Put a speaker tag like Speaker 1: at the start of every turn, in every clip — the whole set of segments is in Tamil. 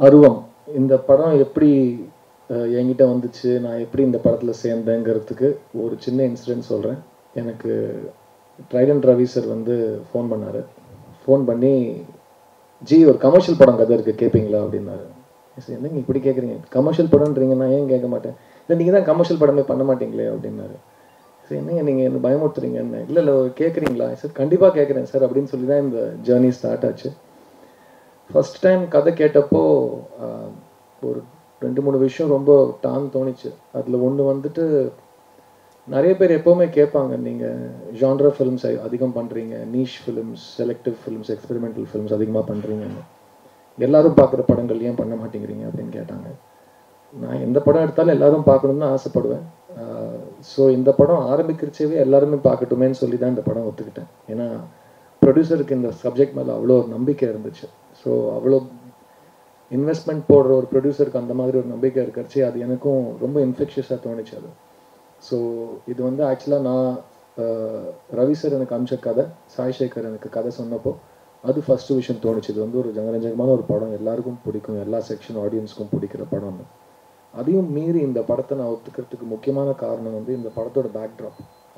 Speaker 1: அருவம் இந்த படம் எப்படி அஹ், என்கிட்ட வந்துச்சு நான் எப்படி இந்த படத்தில் சேர்ந்தேங்கிறதுக்கு ஒரு சின்ன இன்சிடென்ட் சொல்கிறேன் எனக்கு ட்ரைடன் ரவி சார் வந்து ஃபோன் பண்ணார் ஃபோன் பண்ணி ஜி ஒரு கமர்ஷியல் படம் கதை இருக்குது கேட்பீங்களா அப்படின்னாரு சரி என்னங்க இப்படி கேட்குறீங்க கமர்ஷியல் படம்ன்றீங்க நான் ஏன் கேட்க மாட்டேன் இல்லை நீங்கள் தான் கமர்ஷியல் படமே பண்ண மாட்டீங்களே அப்படின்னாரு சரி என்னங்க நீங்கள் என்ன பயமுறுத்துறீங்கன்னு இல்லை இல்லை கேட்குறீங்களா சார் கண்டிப்பாக கேட்குறேன் சார் அப்படின்னு சொல்லி தான் இந்த ஜேர்னி ஸ்டார்ட் ஆச்சு ஃபர்ஸ்ட் டைம் கதை கேட்டப்போ ஆஹ், ஒரு ரெண்டு மூணு விஷயம் ரொம்ப டான் தோணுச்சு அதில் ஒன்று வந்துட்டு நிறைய பேர் எப்போவுமே கேட்பாங்க நீங்கள் ஜான்ரா ஃபிலிம்ஸ் அதிகம் பண்ணுறீங்க niche films selective films experimental films அதிகமாக பண்ணுறீங்கன்னு எல்லாரும் பார்க்குற படங்கள் ஏன் பண்ண மாட்டேங்கிறீங்க அப்படின்னு கேட்டாங்க நான் எந்த படம் எடுத்தாலும் எல்லாரும் பார்க்கணும்னு தான் ஆசைப்படுவேன் ஸோ இந்த படம் ஆரம்பிக்கிறச்சவே எல்லாருமே பார்க்கட்டுமேன்னு சொல்லி தான் இந்த படம் ஒத்துக்கிட்டேன் ஏன்னா ப்ரொடியூசருக்கு இந்த சப்ஜெக்ட் மேலே அவ்வளோ ஒரு நம்பிக்கை இருந்துச்சு ஸோ அவ்வளோ இன்வெஸ்ட்மெண்ட் போடுற ஒரு ப்ரொடியூசருக்கு அந்த மாதிரி ஒரு நம்பிக்கை இருக்கிறச்சு அது எனக்கும் ரொம்ப இன்ஃபெக்ஷியஸாக தோணுச்சு அது ஸோ இது வந்து ஆக்சுவலாக நான் அஹ், ரவி சார் எனக்கு அமிச்ச கதை சாய் சேகர் எனக்கு கதை சொன்னப்போ அது ஃபர்ஸ்ட் விஷயம் தோணுச்சு இது வந்து ஒரு ஜனரஞ்சகமான ஒரு படம் எல்லாருக்கும் பிடிக்கும் எல்லா செக்ஷன் ஆடியன்ஸ்க்கும் பிடிக்கிற படம்னு அதையும் மீறி இந்த படத்தை நான் ஒத்துக்கிறதுக்கு முக்கியமான காரணம் வந்து இந்த படத்தோட பேக்ட்ராப்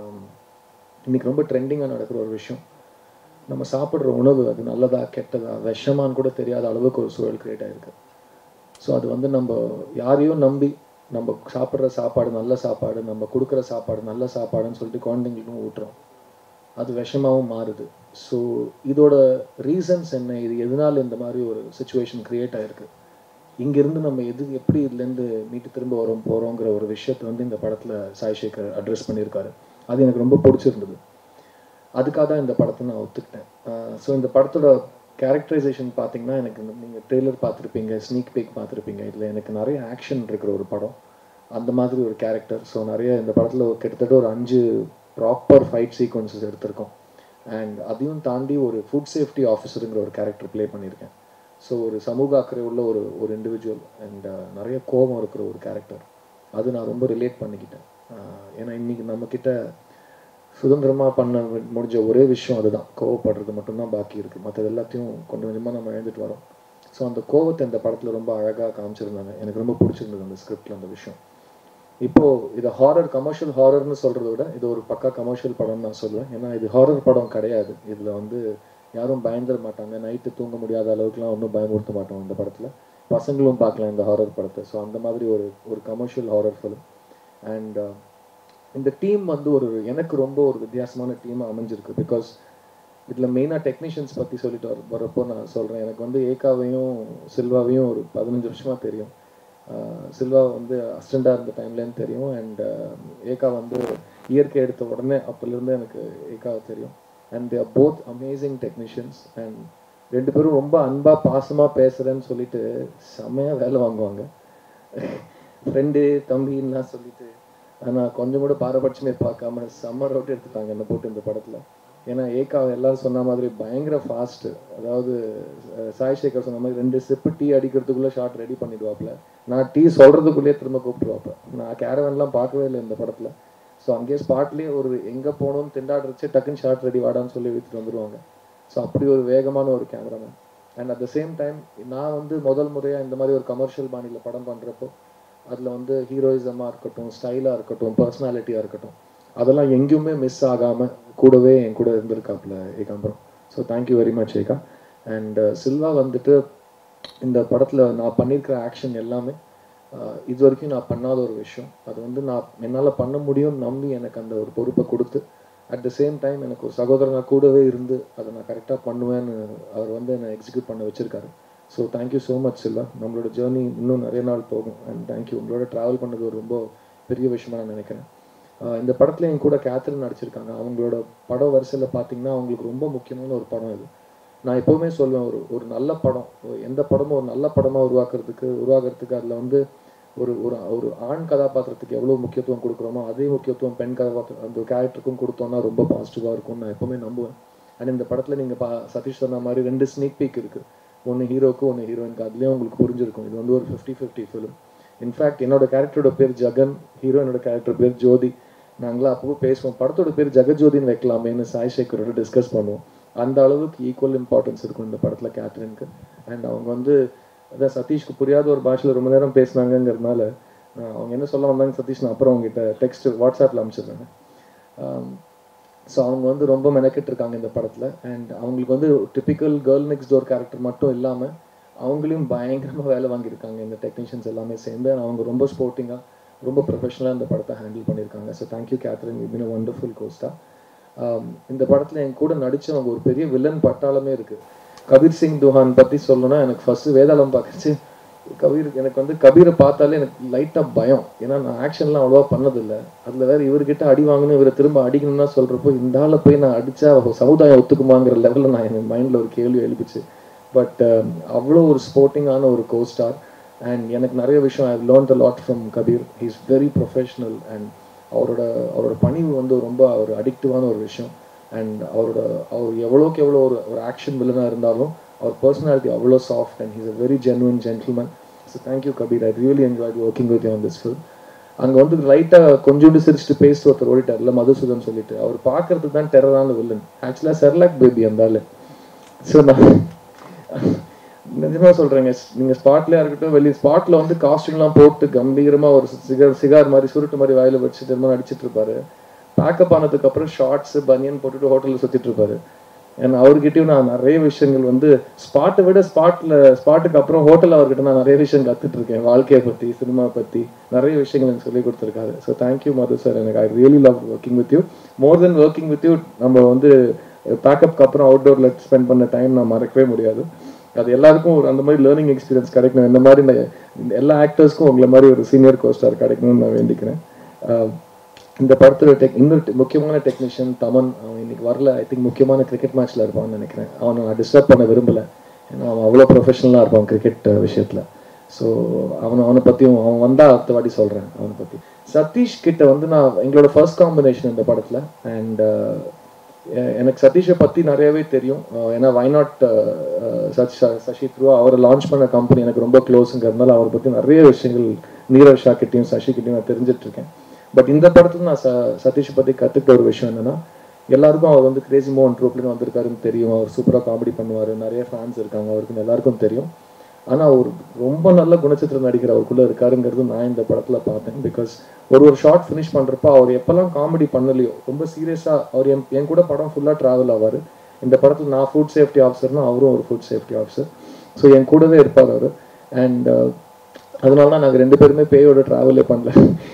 Speaker 1: இன்னைக்கு ரொம்ப ட்ரெண்டிங்காக நடக்கிற ஒரு விஷயம் நம்ம சாப்பிட்ற உணவு அது நல்லதா கெட்டதா விஷமான்னு கூட தெரியாத அளவுக்கு ஒரு சூழல் கிரியேட் ஆயிருக்கு ஸோ அது வந்து நம்ம யாரையும் நம்பி நம்ம சாப்பிட்ற சாப்பாடு நல்ல சாப்பாடு நம்ம கொடுக்குற சாப்பாடு நல்ல சாப்பாடுன்னு சொல்லிட்டு குழந்தைங்களுக்கும் ஊட்டுறோம் அது விஷமாவும் மாறுது ஸோ இதோட ரீசன்ஸ் என்ன இது எதனால இந்த மாதிரி ஒரு சுச்சுவேஷன் கிரியேட் ஆயிருக்கு இங்கிருந்து நம்ம எது எப்படி இதுலேருந்து மீட்டு திரும்ப வரோம் போகிறோங்கிற ஒரு விஷயத்தை வந்து இந்த படத்தில் சாய் சேகர் அட்ரஸ் பண்ணியிருக்காரு அது எனக்கு ரொம்ப பிடிச்சிருந்தது அதுக்காக தான் இந்த படத்தை நான் ஒத்துக்கிட்டேன் ஸோ இந்த படத்தோட கேரக்டரைசேஷன் பார்த்தீங்கன்னா எனக்கு நீங்கள் ட்ரெய்லர் பார்த்துருப்பீங்க ஸ்னீக் பீக் பார்த்துருப்பீங்க இதில் எனக்கு நிறைய ஆக்ஷன் இருக்கிற ஒரு படம் அந்த மாதிரி ஒரு கேரக்டர் ஸோ நிறைய இந்த படத்தில் கிட்டத்தட்ட ஒரு அஞ்சு ப்ராப்பர் ஃபைட் சீக்வன்சஸ் எடுத்திருக்கோம் அண்ட் அதையும் தாண்டி ஒரு ஃபுட் சேஃப்டி ஆஃபீஸருங்கிற ஒரு கேரக்டர் ப்ளே பண்ணியிருக்கேன் ஸோ ஒரு சமூக அக்கறை உள்ள ஒரு ஒரு இண்டிவிஜுவல் அண்ட் நிறைய கோபம் இருக்கிற ஒரு கேரக்டர் அது நான் ரொம்ப ரிலேட் பண்ணிக்கிட்டேன் ஆஹ் ஏன்னா இன்னைக்கு நம்மக்கிட்ட சுதந்திரமாக பண்ண முடிஞ்ச ஒரே விஷயம் அதுதான் கோவப்படுறது மட்டும்தான் பாக்கி இருக்குது மற்றது எல்லாத்தையும் கொஞ்சம் கொஞ்சமாக நம்ம இழந்துட்டு வரோம் ஸோ அந்த கோவத்தை இந்த படத்தில் ரொம்ப அழகாக காமிச்சிருந்தாங்க எனக்கு ரொம்ப பிடிச்சிருந்தது அந்த ஸ்கிரிப்டில் அந்த விஷயம் இப்போ இது ஹாரர் கமர்ஷியல் ஹாரர்னு சொல்கிறத விட இது ஒரு பக்கா கமர்ஷியல் படம்னு நான் சொல்லுவேன் ஏன்னா இது ஹாரர் படம் கிடையாது இதில் வந்து யாரும் பயந்துட மாட்டாங்க நைட்டு தூங்க முடியாத அளவுக்குலாம் ஒன்றும் பயமுறுத்த மாட்டோம் இந்த படத்தில் பசங்களும் பார்க்கலாம் இந்த ஹாரர் படத்தை ஸோ அந்த மாதிரி ஒரு ஒரு கமர்ஷியல் ஹாரர் ஃபிலிம் அண்ட் இந்த டீம் வந்து ஒரு எனக்கு ரொம்ப ஒரு வித்தியாசமான டீமாக அமைஞ்சிருக்கு பிகாஸ் இதில் மெயினாக டெக்னீஷியன்ஸ் பற்றி சொல்லிட்டு வர வரப்போ நான் சொல்கிறேன் எனக்கு வந்து ஏகாவையும் சில்வாவையும் ஒரு பதினஞ்சு வருஷமாக தெரியும் ஆஹ் சில்வா வந்து அசிஸ்டண்டாக இருந்த டைம்லேருந்து தெரியும் அண்ட் ஏகா வந்து இயற்கை எடுத்த உடனே அப்போலேருந்து எனக்கு ஏகாவை தெரியும் and they're both amazing technicians and ரெண்டு பேரும் ரொம்ப அன்பாக பாசமாக பேசுகிறேன்னு சொல்லிட்டு செம்மையாக வேலை வாங்குவாங்க ஃப்ரெண்டு தம்பின்லாம் சொல்லிட்டு ஆனால் கொஞ்சம் கூட பாரபட்சமே பார்க்காம செம்ம ரோட் எடுத்துட்டாங்க என்னை போட்டு இந்த படத்தில் ஏன்னா ஏகா எல்லாரும் சொன்ன மாதிரி பயங்கர ஃபாஸ்ட்டு அதாவது அஹ், சாய் சேகர் சொன்ன மாதிரி ரெண்டு ஸ்டெப்பு டீ அடிக்கிறதுக்குள்ளே ஷார்ட் ரெடி பண்ணிடுவாப்புல நான் டீ சொல்கிறதுக்குள்ளேயே திரும்ப கூப்பிட்டுருவாப்ப நான் கேரவன்லாம் பார்க்கவே இல்லை இந்த படத்தில் ஸோ அங்கேயே ஸ்பாட்லேயே ஒரு எங்கே போகணும்னு திண்டாடுறச்சு டக்குன்னு ஷார்ட் ரெடி வாடான்னு சொல்லி வித்துட்டு வந்துருவாங்க ஸோ அப்படி ஒரு வேகமான ஒரு cameraman and at the same time நான் வந்து முதல் முறையாக இந்த மாதிரி ஒரு கமர்ஷியல் பாணியில் படம் பண்ணுறப்போ அதில் வந்து ஹீரோயிசமாக இருக்கட்டும் ஸ்டைலாக இருக்கட்டும் பர்சனாலிட்டியாக இருக்கட்டும் அதெல்லாம் எங்கேயுமே மிஸ் ஆகாமல் கூடவே என் கூட இருந்திருக்காப்புல Ekambaram so thank you very much Eka and Silva வந்துட்டு இந்த படத்தில் நான் பண்ணியிருக்கிற ஆக்ஷன் எல்லாமே ஆஹ், இது வரைக்கும் நான் பண்ணாத ஒரு விஷயம் அது வந்து நான் என்னால் பண்ண முடியும்னு நம்பி எனக்கு அந்த ஒரு பொறுப்பை கொடுத்து அட் த சேம் டைம் எனக்கு ஒரு சகோதரனா கூடவே இருந்து அதை நான் கரெக்டாக பண்ணுவேன்னு அவர் வந்து என்னை எக்ஸிக்யூட் பண்ண வச்சிருக்காரு so thank you so much Silva நம்மளோட ஜேர்னி இன்னும் நிறைய நாள் போகும் அண்ட் தேங்க்யூ உங்களோட ட்ராவல் பண்ணது ஒரு ரொம்ப பெரிய விஷயமா நான் நினைக்கிறேன் ஆஹ் இந்த படத்தில் என் கூட கேத்ரின் நடிச்சிருக்காங்க அவங்களோட படம் வரிசையில் பார்த்தீங்கன்னா அவங்களுக்கு ரொம்ப முக்கியமான ஒரு படம் இது நான் எப்போவுமே சொல்லுவேன் ஒரு ஒரு நல்ல படம் ஒரு எந்த படமும் ஒரு நல்ல படமாக உருவாக்குறதுக்கு உருவாக்குறதுக்கு அதில் வந்து ஒரு ஒரு ஒரு ஆண் கதாபாத்திரத்துக்கு எவ்வளோ முக்கியத்துவம் கொடுக்குறோமோ அதே முக்கியத்துவம் பெண் கதாபாத்திரம் அந்த கேரக்டருக்கும் கொடுத்தோம்னா ரொம்ப பாசிட்டிவாக இருக்கும்னு நான் எப்போவுமே நம்புவேன் அண்ட் இந்த படத்தில் நீங்கள் பா சதீஷ் சொன்ன மாதிரி ரெண்டு ஸ்னீக் பீக் இருக்குது ஒன்று ஹீரோக்கு ஒன்று ஹீரோயினுக்கு அதுலேயும் உங்களுக்கு புரிஞ்சிருக்கும் இது வந்து ஒரு ஃபிஃப்டி ஃபிஃப்டி ஃபிலிம் இன்ஃபேக்ட் என்னோட கேரக்டரோட பேர் ஜகன் ஹீரோயினோட கேரக்டர் பேர் ஜோதி நாங்களாம் அப்போ பேசுவோம் படத்தோட பேர் ஜெகஜோதின்னு வைக்கலாமேன்னு சாய் சேகரோட டிஸ்கஸ் பண்ணுவோம் அந்த அளவுக்கு ஈக்குவல் இம்பார்ட்டன்ஸ் இருக்கும் இந்த படத்தில் கேத்ரினுக்கு அண்ட் அவங்க வந்து அதான் சதீஷ்க்கு புரியாத ஒரு பாஷையில் ரொம்ப நேரம் பேசினாங்கங்கிறதுனால நான் அவங்க என்ன சொல்ல வந்தாங்க சதீஷ் நான் அப்புறம் உங்ககிட்ட டெக்ஸ்ட் வாட்ஸ்அப்பில் அனுப்பிச்சிடுறேன் ஸோ அவங்க வந்து ரொம்ப மெனக்கெட்டு இருக்காங்க இந்த படத்தில் அண்ட் அவங்களுக்கு வந்து typical girl next door character மட்டும் இல்லாமல் அவங்களையும் பயங்கரமாக வேலை வாங்கியிருக்காங்க இந்த டெக்னீஷியன்ஸ் எல்லாமே சேர்ந்து and அவங்க ரொம்ப ஸ்போர்ட்டிங்காக ரொம்ப ப்ரொஃபஷனலாக இந்த படத்தை ஹேண்டில் பண்ணியிருக்காங்க so thank you Catherine you been wonderful costar இந்த படத்தில் என் கூட நடிச்சவங்க ஒரு பெரிய வில்லன் பட்டாளமே இருக்குது கபீர் சிங் துஹான் பற்றி சொல்லணும்னா எனக்கு ஃபஸ்ட்டு வேதாளம் பார்க்கச்சு கபீர் எனக்கு வந்து கபீரை பார்த்தாலே எனக்கு லைட்டாக பயம் ஏன்னா நான் ஆக்ஷன்லாம் அவ்வளோவா பண்ணதில்லை அதில் வேறு இவர்கிட்ட அடி வாங்கணும் இவரை திரும்ப அடிக்கணும்னா சொல்கிறப்போ இந்த ஆளை போய் நான் அடித்தா சமுதாயம் ஒத்துக்குமாங்கிற லெவலில் நான் என் மைண்டில் ஒரு கேள்வி எழுப்பிச்சு பட் அவ்வளோ ஒரு ஸ்போர்ட்டிங்கான ஒரு கோ ஸ்டார் அண்ட் எனக்கு நிறைய விஷயம் I learnt a lot from Kabir he is very professional and அவரோட அவரோட பணிவு வந்து ரொம்ப ஒரு அடிக்டிவான ஒரு விஷயம் அண்ட் அவரோட அவர் எவ்வளோக்கு எவ்வளோ ஒரு ஒரு ஆக்ஷன் வில்லனாக இருந்தாலும் அவர் பர்சனாலிட்டி அவ்வளோ soft and he's a very genuine gentleman so thank you Kabir I really enjoy working with on this film அங்கே வந்து லைட்டாக கொஞ்சோண்டு சிரிச்சுட்டு பேசிட்டு ஒருத்தர் ஓடிட்டார்ல மதுசூதன் சொல்லிட்டு அவர் பார்க்கறதுக்கு தான் டெரரான வில்லன் ஆக்சுவலாக செர்லாக் பேபி அந்த ஆளு ஸோ நான் நிஜமா சொல்றேங்க நீங்க ஸ்பாட்லயா இருக்கட்டும் வெளியே ஸ்பாட்ல வந்து காஸ்டியூம்லாம் போட்டு கம்பீரமா ஒரு சிகார் சிகார் மாதிரி சுருட்டு மாதிரி வாயில வச்சு திரும்ப நடிச்சிட்டு இருப்பாரு பேக்கப் ஆனதுக்கு அப்புறம் ஷார்ட்ஸ் பனியன் போட்டுட்டு ஹோட்டல்ல சுத்திட்டு இருப்பாரு ஏன்னா அவர்கிட்டயும் நான் நிறைய விஷயங்கள் வந்து ஸ்பாட்டை விட ஸ்பாட்ல ஸ்பாட்டுக்கு அப்புறம் ஹோட்டல் அவர்கிட்ட நான் நிறைய விஷயம் கத்துட்டு இருக்கேன் வாழ்க்கையை பத்தி சினிமா பத்தி நிறைய விஷயங்கள் எனக்கு சொல்லி கொடுத்துருக்காரு ஸோ தேங்க்யூ மது சார் எனக்கு I really love working with you more than working with you நம்ம வந்து பேக்கப்க்கு அப்புறம் அவுட்டோர்ல ஸ்பெண்ட் பண்ண டைம் நான் மறக்கவே முடியாது அது எல்லாருக்கும் ஒரு அந்த மாதிரி லேர்னிங் எக்ஸ்பீரியன்ஸ் கிடைக்கணும் இந்த மாதிரி இந்த இந்த எல்லா ஆக்டர்ஸ்க்கும் உங்களை மாதிரி ஒரு சீனியர் கோஸ்டார் கிடைக்கணும்னு நான் வேண்டிக்கிறேன் ஆஹ் இந்த படத்தோட டெக் இன்னொரு te- முக்கியமான டெக்னீஷியன் தமன் அவன் இன்னைக்கு வரல ஐ திங்க் முக்கியமான கிரிக்கெட் மேட்ச்ல இருப்பான்னு நினைக்கிறேன் அவனை நான் டிஸ்டர்ப் பண்ண விரும்பல ஏன்னா அவன் அவ்வளோ ப்ரொஃபஷனலாக இருப்பான் கிரிக்கெட் விஷயத்துல ஸோ அவனை அவனை பற்றியும் அவன் வந்தா அடுத்த வாட்டி சொல்கிறேன் அவனை பற்றி சதீஷ் கிட்ட வந்து நான் எங்களோட ஃபர்ஸ்ட் காம்பினேஷன் இந்த படத்தில் அண்ட் எனக்கு சதீஷை பற்றி நிறையவே தெரியும் அஹ் ஏன்னா வைநாட் சச் சசி த்ரூ அவரை லான்ச் பண்ண கம்பெனி எனக்கு ரொம்ப க்ளோஸுங்கிறதுனால அவரை பற்றி நிறைய விஷயங்கள் நீரவ் ஷா கிட்டேயும் சசி கிட்டேயும் நான் தெரிஞ்சிட்டு இருக்கேன் பட் இந்த படத்துல நான் ச சதீஷை பற்றி கற்றுக்கிட்ட ஒரு விஷயம் என்னன்னா எல்லாருக்கும் அவர் வந்து கிரேசி மோகன் ட்ரூப்லேருந்து வந்திருக்காருன்னு தெரியும் அவர் சூப்பராக காமெடி பண்ணுவார் நிறைய ஃபேன்ஸ் இருக்காங்க அவருக்கு எல்லாருக்கும் தெரியும் ஆனால் ஒரு ரொம்ப நல்ல குணச்சித்திர நடிகர் அவருக்குள்ள இருக்காருங்கிறது நான் இந்த படத்துல பார்த்தேன் பிகாஸ் ஒரு ஒரு ஷார்ட் ஃபினிஷ் பண்றப்ப அவர் எப்பெல்லாம் காமெடி பண்ணலையோ ரொம்ப சீரியஸா அவர் என் என் கூட படம் ஃபுல்லா டிராவல் ஆவார் இந்த படத்துல நான் ஃபுட் சேஃப்டி ஆஃபீஸர்னா அவரும் ஒரு ஃபுட் சேஃப்டி ஆஃபீஸர் ஸோ என் கூடவே இருப்பார் அவர் அண்ட் அதனால தான் நாங்கள் ரெண்டு பேருமே பேயோட ட்ராவலே பண்ணல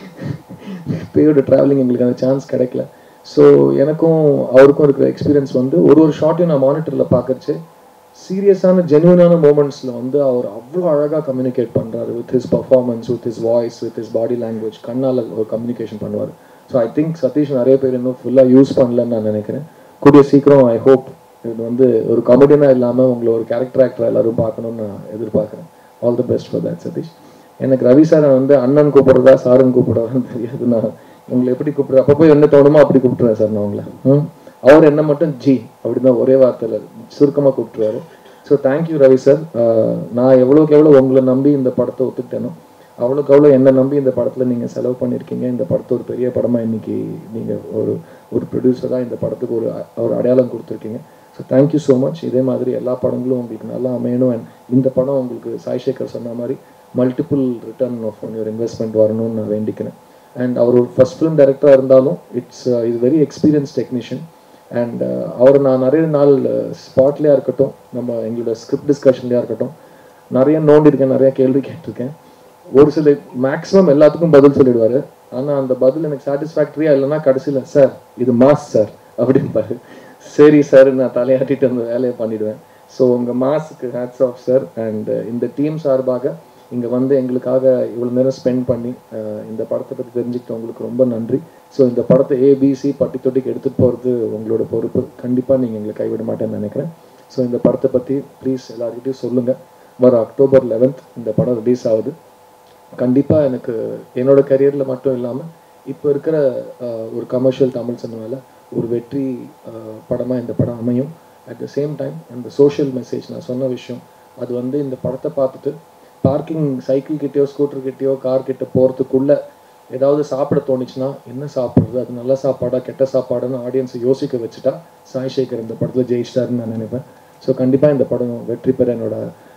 Speaker 1: பேயோட ட்ராவலிங் எங்களுக்கு அந்த சான்ஸ் கிடைக்கல ஸோ எனக்கும் அவருக்கும் இருக்கிற எக்ஸ்பீரியன்ஸ் வந்து ஒரு ஒரு ஷார்ட்டையும் நான் மானிட்டரில் பார்க்கறச்சு சீரியஸான ஜென்யூனான மூமெண்ட்ஸில் வந்து அவர் அவ்வளோ அழகாக கம்யூனிகேட் பண்ணுறாரு with his performance with his voice with his body language கண்ணால் ஒரு கம்யூனிகேஷன் பண்ணுவார் ஸோ ஐ திங்க் சதீஷ் நிறைய பேர் இன்னும் ஃபுல்லாக யூஸ் பண்ணலன்னு நான் நினைக்கிறேன் கூடிய சீக்கிரம் ஐ ஹோப் இது வந்து ஒரு காமெடியனாக இல்லாமல் உங்களை ஒரு கேரக்டர் ஆக்டர் எல்லாரும் பார்க்கணும்னு நான் எதிர்பார்க்குறேன் all the best for that Sathish எனக்கு ரவி சாரை வந்து அண்ணன் கூப்பிடுறதா சாருன்னு கூப்பிடுறதான்னு தெரியாது நான் உங்களை எப்படி கூப்பிடுறேன் அப்போ போய் என்ன தோணுமோ அப்படி கூப்பிட்டுருவேன் சார் நான் உங்களை ம் அவர் என்ன மட்டும் ஜி அப்படிதான் ஒரே வார்த்தையில் சுருக்கமாக கூப்பிட்டுருவாரு ஸோ தேங்க்யூ ரவி சார் நான் எவ்வளோக்கு எவ்வளோ உங்களை நம்பி இந்த படத்தை ஒத்துக்கிட்டேனோ அவ்வளோக்கு அவ்வளோ என்னை நம்பி இந்த படத்தில் நீங்கள் செலவு பண்ணியிருக்கீங்க இந்த படத்தை ஒரு பெரிய படமாக இன்னைக்கு நீங்கள் ஒரு ஒரு ப்ரொடியூசராக இந்த படத்துக்கு ஒரு அ- ஒரு அடையாளம் கொடுத்துருக்கீங்க ஸோ தேங்க்யூ ஸோ மச் இதே மாதிரி எல்லா படங்களும் உங்களுக்கு நல்லா அமையணும் அண்ட் இந்த படம் உங்களுக்கு சாய் சேகர் சொன்ன மாதிரி multiple return of on your investment வரணும்னு நான் வேண்டிக்கிறேன் அண்ட் அவர் ஒரு ஃபர்ஸ்ட் ஃபிலிம் டைரக்டராக இருந்தாலும் இட்ஸ் இது வெரி எக்ஸ்பீரியன்ஸ் டெக்னீஷியன் அண்ட் அவர் நான் நிறைய நாள் ஸ்பாட்லேயா இருக்கட்டும் நம்ம எங்களோட ஸ்கிரிப்ட் டிஸ்கஷன்லேயா இருக்கட்டும் நிறைய நோண்டிருக்கேன் நிறைய கேள்வி கேட்டிருக்கேன் ஒரு சில மேக்ஸிமம் எல்லாத்துக்கும் பதில் சொல்லிடுவாரு ஆனா அந்த பதில் எனக்கு சாட்டிஸ்ஃபேக்டரியா இல்லைன்னா கடைசியில சார் இது மாஸ் சார் அப்படின்பாரு சரி சார் நான் தலையாட்டிட்டு அந்த வேலையை பண்ணிடுவேன் ஸோ உங்க மாஸுக்கு ஹேட்ஸ் ஆஃப் சார் அண்ட் இந்த டீம் சார்பாக இங்க வந்து எங்களுக்காக இவ்வளவு நேரம் ஸ்பெண்ட் பண்ணி அஹ், இந்த படத்தை பத்தி தெரிஞ்சுக்கிட்டவங்களுக்கு ரொம்ப நன்றி ஸோ இந்த படத்தை ஏபிசி பட்டி தொட்டிக்கு எடுத்துட்டு போறது உங்களோட பொறுப்பு கண்டிப்பா நீங்க எங்களை கைவிட மாட்டேன்னு நினைக்கிறேன் ஸோ இந்த படத்தை பத்தி ப்ளீஸ் எல்லாருக்கிட்டையும் சொல்லுங்க வர அக்டோபர் லெவன்த் இந்த படம் ரிலீஸ் ஆகுது கண்டிப்பா எனக்கு என்னோட கரியர்ல மட்டும் இல்லாம இப்போ இருக்கிற அஹ், ஒரு கமர்ஷியல் தமிழ் சினிமாவில் ஒரு வெற்றி அஹ், படமா இந்த படம் அமையும் அட் த சேம் டைம் அந்த சோஷியல் மெசேஜ் நான் சொன்ன விஷயம் அது வந்து இந்த படத்தை பார்த்துட்டு பார்க்கிங் சைக்கிள் கிட்டயோ ஸ்கூட்டர் கிட்டயோ கார் கிட்ட போறதுக்குள்ள ஏதாவது சாப்பிட தோணுச்சுன்னா என்ன சாப்பிடுறது அது நல்ல சாப்பாடா கெட்ட சாப்பாடுன்னு ஆடியன்ஸை யோசிக்க வச்சுட்டா சாய் சேகர் இந்த படத்துல ஜெயிச்சிட்டாருன்னு நான் நினைப்பேன் ஸோ கண்டிப்பா இந்த படம் வெற்றி பெற என்னோட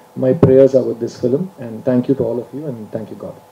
Speaker 1: my prayers are with this film and thank you to all of you and thank you God